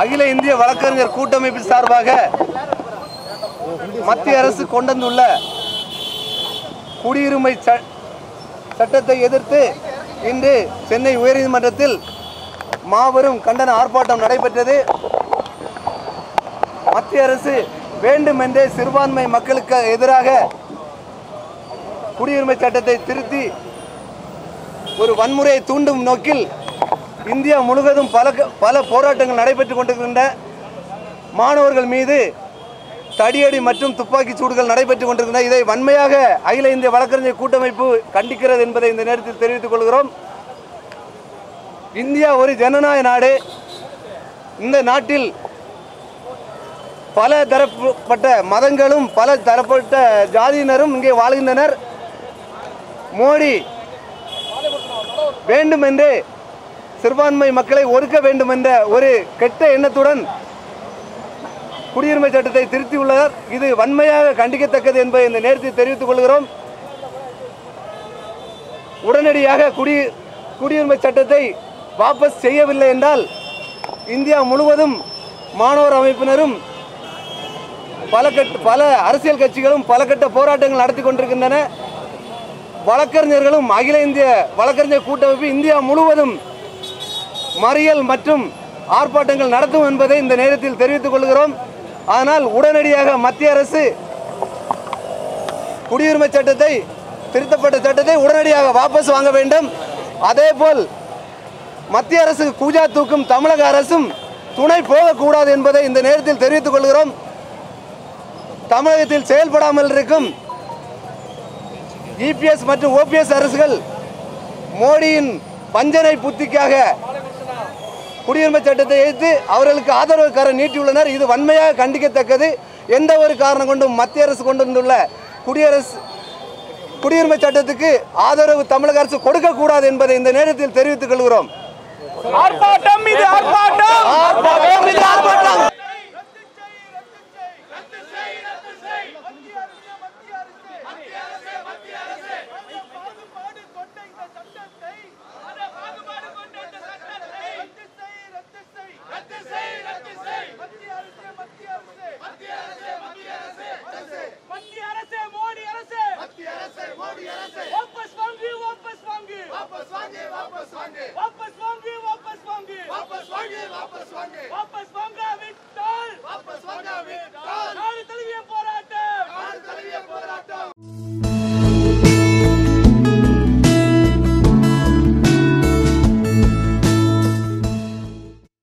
அகில இந்திய வழக்கறிஞர் கூட்டமைப்பு சார்பாக மத்திய அரசு கொண்டு வந்துள்ள குடியுரிமை ச- சட்டத்தை எதிர்த்து இன்று சென்னை உயர்நீதிமன்றத்தில் மாபெரும் கண்டன ஆர்ப்பாட்டம் நடைபெற்றது மத்திய அரசு வேண்டுமென்றே சிறுபான்மை மக்களுக்கு எதிராக குடியுரிமை சட்டத்தை திருத்தி ஒரு வன்முறையை தூண்டும் நோக்கில் இந்தியா முழுவதும் பல க- பல போராட்டங்கள் நடைபெற்றுக் கொண்டிருக்கின்ற மாணவர்கள் மீது தடியடி மற்றும் துப்பாக்கிச் சூடுகள் நடைபெற்றுக் கொண்டிருக்கின்றன இதை வன்மையாக அகில இந்திய வழக்கறிஞர் கூட்டமைப்பு கண்டிக்கிறது என்பதை இந்த நேரத்தில் தெரிவித்துக் கொள்கிறோம் இந்தியா ஒரு ஜனநாயக நாடு இந்த நாட்டில் பல தரப்பட்ட மதங்களும் பல தரப்பட்ட ஜாதியினரும் இங்கே வாழ்கின்றனர் மோடி வேண்டுமென்றே சிறுபான்மை மக்களை ஒடுக்க வேண்டும் என்ற ஒரு கெட்ட எண்ணத்துடன் குடியுரிமை சட்டத்தை திருத்தியுள்ளார் இது வன்மையாக கண்டிக்கத்தக்கது என்பதை இந்த நேரத்தில் தெரிவித்துக் கொள்கிறோம் உடனடியாக குடி குடியுரிமை சட்டத்தை வாபஸ் செய்யவில்லை என்றால் இந்தியா முழுவதும் மாணவர் அமைப்பினரும் பல கட்ட பல அரசியல் கட்சிகளும் பல கட்ட போராட்டங்கள் நடத்தி கொண்டிருக்கின்றன வழக்கறிஞர்களும் அகில இந்திய வழக்கறிஞர் கூட்டமைப்பு இந்தியா முழுவதும் மறியல் மற்றும் ஆர்ப்பாட்டங்கள் நடத்தும் என்பதை இந்த நேரத்தில் தெரிவித்துக் கொள்கிறோம் ஆனால் உடனடியாக மத்திய அரசு குடியுரிமை சட்டத்தை திருத்தப்பட்ட சட்டத்தை உடனடியாக வாபஸ் வாங்க வேண்டும் அதேபோல் மத்திய அரசுக்கு கூஜா தூக்கும் தமிழக அரசும் துணை போகக்கூடாது என்பதை இந்த நேரத்தில் தெரிவித்துக் கொள்கிறோம் தமிழகத்தில் செயல்படாமல் இருக்கும் இபிஎஸ் மற்றும் ஓபிஎஸ் அரசுகள் மோடியின் வஞ்சனை புத்திக்காக குடியுரிமை சட்டத்தை எதிர்த்து அவர்களுக்கு ஆதரவு கரம் நீட்டியுள்ளனர் இது வன்மையாக கண்டிக்கத்தக்கது எந்த ஒரு காரணம் கொண்டும் மத்திய அரசு கொண்டு வந்துள்ள குடியரசு குடியுரிமை சட்டத்துக்கு ஆதரவு தமிழக அரசு கொடுக்கக்கூடாது என்பதை இந்த நேரத்தில் தெரிவித்துக் கொள்கிறோம் ஆர்ப்பாட்டம் மீது ஆர்ப்பாட்டம் ஆர்ப்பாட்டம் இது ஆர்ப்பாட்டம்